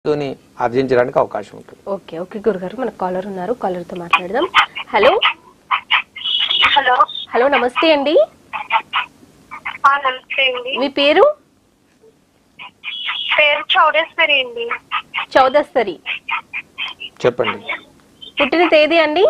తోని ఆర్జించడానికి అవకాశం ఉంటుంది ఓకే ఓకే గురుగారు మన కాలర్ ఉన్నారు కాలర్ తో మాట్లాడదాం హలో హలో హలో నమస్తే అండి ఆ, నమస్తే అండి మీ పేరు పేరు చౌడేశ్వరి అండి చౌదస్తరి చెప్పండి పుట్టిన తేదీ అండి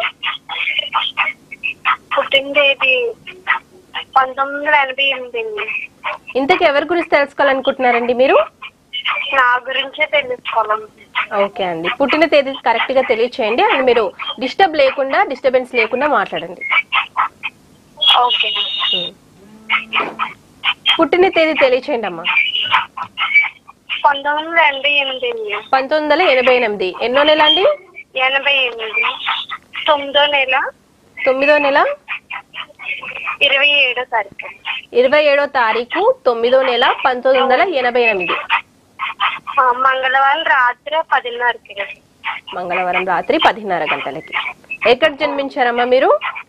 పుట్టినది పంతొమ్మిది వందల ఎనభై ఎనిమిది అండి ఇంతకు ఎవరి గురించి తెలుసుకోవాలనుకుంటున్నారండి మీరు నా గురించే తెలుసుకోవాలి ఓకే అండి పుట్టిన తేదీ కరెక్ట్ గా తెలియచేయండి అండ్ మీరు డిస్టర్బ్ లేకుండా డిస్టర్బెన్స్ లేకుండా మాట్లాడండి ఓకే ఉమ్. పుట్టిన తేదీ తెలియచేయండి అమ్మా పంతొమ్మిది వందల ఎనభై ఎనిమిది అండి పంతొమ్మిది వందల ఎనభై ఎనిమిది ఎన్నో నెల అండి ఎనభై ఎనిమిది తొమ్మిదో నెల తొమ్మిదో నెల ఇరవై ఏడో తారీఖు ఇరవై ఏడో తారీఖు తొమ్మిదో నెల పంతొమ్మిది వందల ఎనభై ఎనిమిది ఆ, మంగళవారం రాత్రి పదిన్నరకి మంగళవారం రాత్రి పదిన్నర గంటలకి ఎక్కడ జన్మించారమ్మా మీరు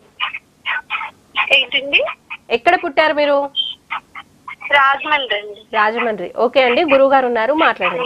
ఏంటండి ఎక్కడ పుట్టారు మీరు రాజమండ్రి అండి రాజమండ్రి ఓకే అండి గురువు గారు ఉన్నారు మాట్లాడండి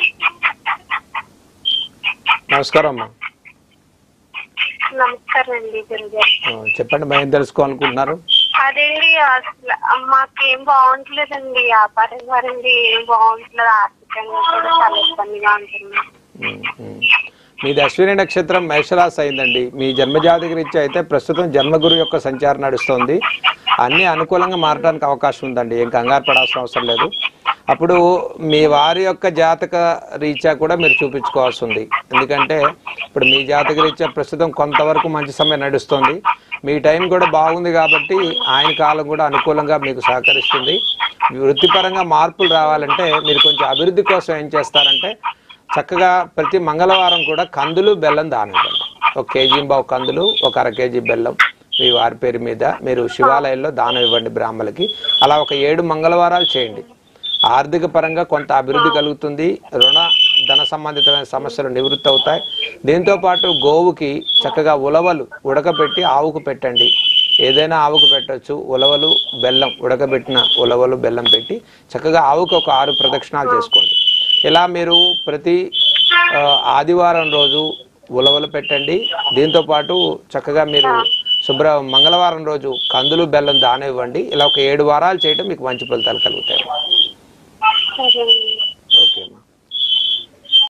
నమస్కారం అమ్మా నమస్కారం అండి గురుగారు ఆ, చెప్పండి మేము ఏం తెలుసుకోవాలనుకుంటున్నారు అదేండి అసలు మాకేం బాగుంటలేదండి వ్యాపారం గారండి ఏం బాగుంటలేదు ఆర్థికంగా కూడా చాలా ఇబ్బందిగా ఉంటుంది ఉమ్, ఉమ్. మీది అశ్విని నక్షత్రం మేషరాశి అయిందండి మీ జన్మజాతక రీత్యా అయితే ప్రస్తుతం జన్మగురు యొక్క సంచారం నడుస్తోంది అన్ని అనుకూలంగా మారడానికి అవకాశం ఉందండి ఏం కంగారు పడాల్సిన అవసరం లేదు అప్పుడు మీ వారి యొక్క జాతక రీత్యా కూడా మీరు చూపించుకోవాల్సి ఉంది ఎందుకంటే ఇప్పుడు మీ జాతక రీత్యా ప్రస్తుతం కొంతవరకు మంచి సమయం నడుస్తుంది మీ టైం కూడా బాగుంది కాబట్టి ఆయన కాలం కూడా అనుకూలంగా మీకు సహకరిస్తుంది వృత్తిపరంగా మార్పులు రావాలంటే మీరు కొంచెం అభివృద్ధి కోసం ఏం చేస్తారంటే చక్కగా ప్రతి మంగళవారం కూడా కందులు బెల్లం దానం ఇవ్వండి ఒక కేజీ బావు కందులు ఒక అర కేజీ బెల్లం మీ వారి పేరు మీద మీరు శివాలయంలో దానం ఇవ్వండి బ్రాహ్మణులకి అలా ఒక ఏడు మంగళవారాలు చేయండి ఆర్థిక పరంగా కొంత అభివృద్ధి కలుగుతుంది రుణ ధన సంబంధితమైన సమస్యలు నివృత్తి అవుతాయి దీంతో పాటు గోవుకి చక్కగా ఉలవలు ఉడకబెట్టి ఆవుకు పెట్టండి ఏదైనా ఆవుకు పెట్టొచ్చు ఉలవలు బెల్లం ఉడకబెట్టిన ఉలవలు బెల్లం పెట్టి చక్కగా ఆవుకు ఒక ఆరు ప్రదక్షిణాలు చేసుకోండి ఇలా మీరు ప్రతి ఆ, ఆదివారం రోజు ఉలవలు పెట్టండి దీంతో పాటు చక్కగా మీరు శుభ్ర మంగళవారం రోజు కందులు బెల్లం దానం ఇవ్వండి ఇలా ఒక ఏడు వారాలు చేయడం మీకు మంచి ఫలితాలు కలుగుతాయి సరే అండి